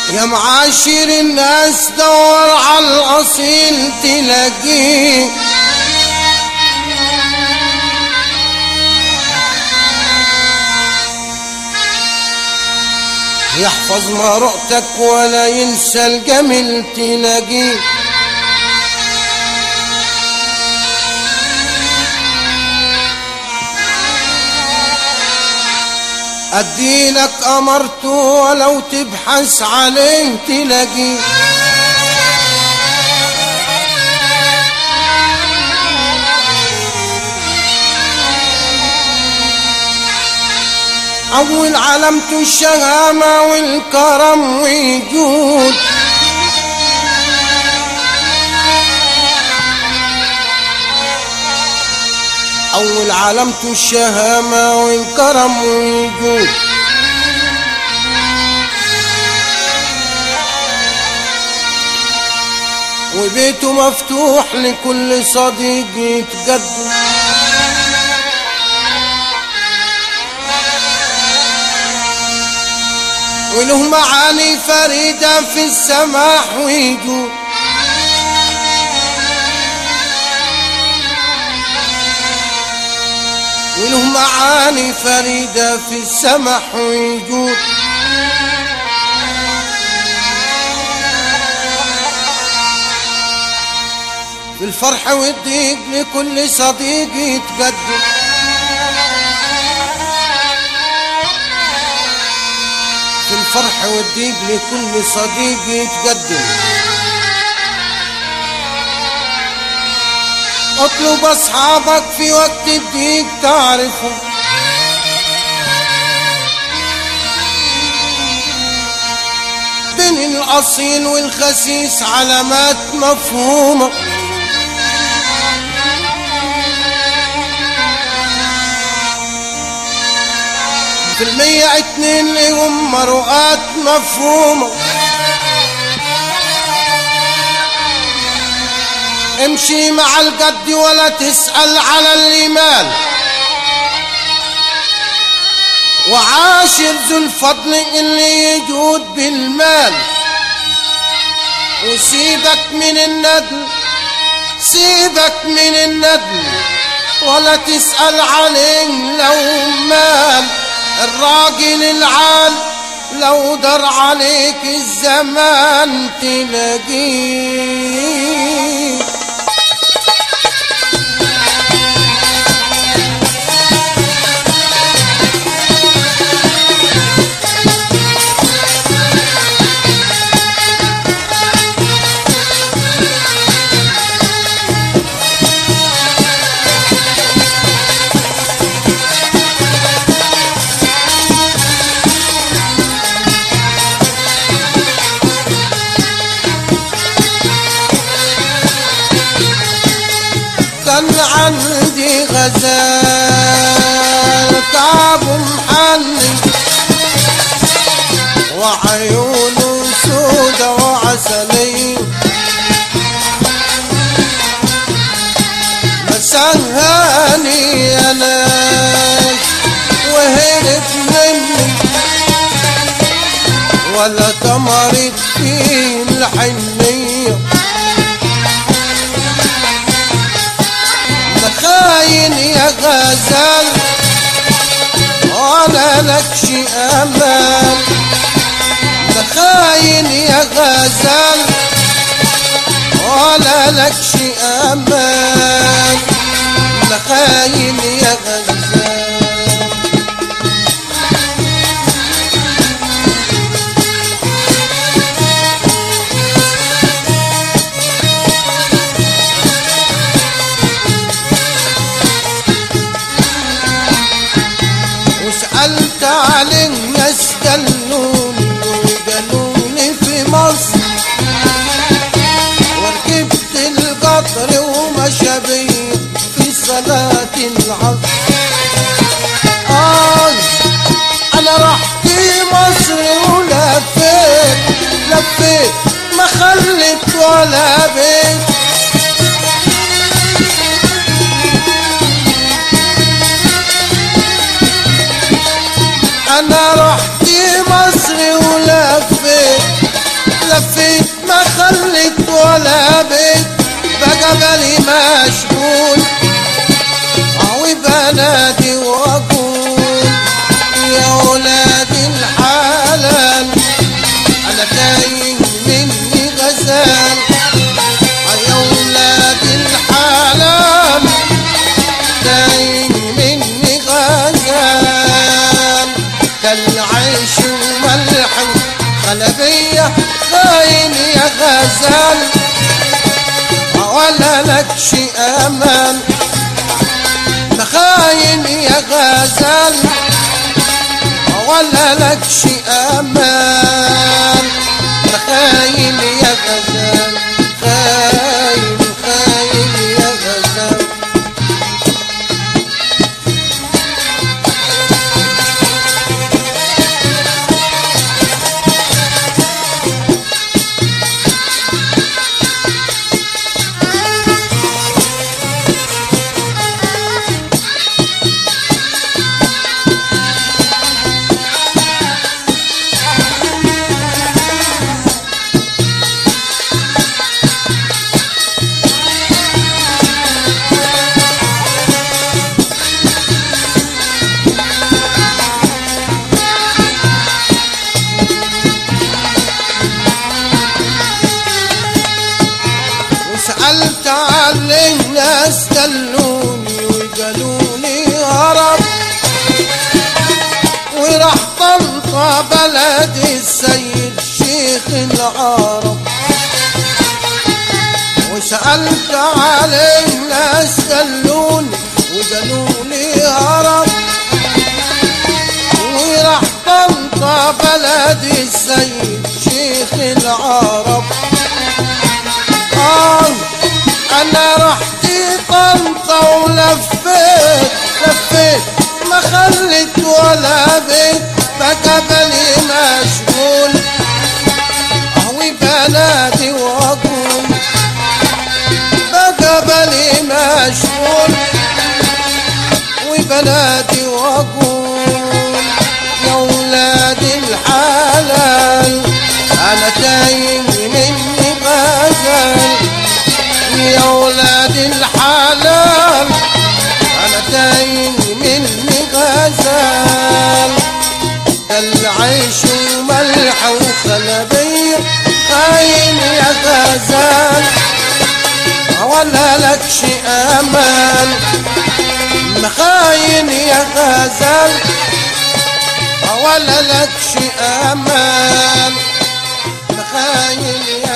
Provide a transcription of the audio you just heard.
يا معاشر الناس دور على الأصيل تلاقيه يحفظ مرؤتك ولا ينسى الجميل تلاقيه اديلك امرته ولو تبحث عليه تلاقيه اول علامته الشهامة والكرم والجود أول علامته الشهامة والكرم والجود وبيته مفتوح لكل صديق يتقدم وله معاني فريدة في السماح وجود وله معاني فريدة في السمح وجود في الفرح والضيق لكل صديق يتقدم في الفرح والضيق لكل صديق يتقدم اطلب اصحابك في وقت الضيق تعرفهم بين الاصيل والخسيس علامات مفهومه في المية اتنين لهم مروءات مفهومة امشي مع الجد ولا تسأل على الإيمان وعاشر ذو الفضل اللي يجود بالمال وسيبك من الندم سيبك من الندم ولا تسأل عليه لو مال الراجل العال لو دار عليك الزمان تلاقيه كان عندي غزال كعب محني وعيونه سودة وعسلية مسهاني يا ناس وهرب مني ولا تمرت فيه الحنيه خاين يا غزال ولا لكش امان ده خاين يا غزال ولا لكش امان ده خاين يا غزال وسألت على الناس دلوني ودلوني في مصر وركبت القطر ومشى بي في صلاة العصر آه أنا رحت مصر ولفيت لفيت ما خلت ولا بيت انا رحت مصر ولفيت ولفيت ما خليت ولا بيت بقى بالي مشغول أوي بنادي وأقول يا ولاد الحلال أنا تايه مني غزال يا ولاد الحلال تايه مني غزال كالعيش وملح خلبية خاين يا غزال ولا لك شي أمان خاين يا غزال ولا لك شي أمان خاين يا غزال خاين خاين يا غزال وسألت عن الناس دلوني وقالوا لي هرب وراح طنطا بلد السيد شيخ العرب وسألت عن الناس دلوني وقالوا لي هرب وراح طنطا بلد السيد شيخ العرب آه انا رحت طنطا ولفيت لفيت ما خليت ولا بيت بقى بالي مشغول اهوي بنادي واقول بقى بالي مشغول وبنادي واقول يا ولاد الحلال انا تايه مني غزال يا ولاد الحلال انا تايه مني غزال ده العيش وملح وخلبية خاين يا غزال ولا لك شي امان مخاين يا غزال ولا لك شي امان مخاين يا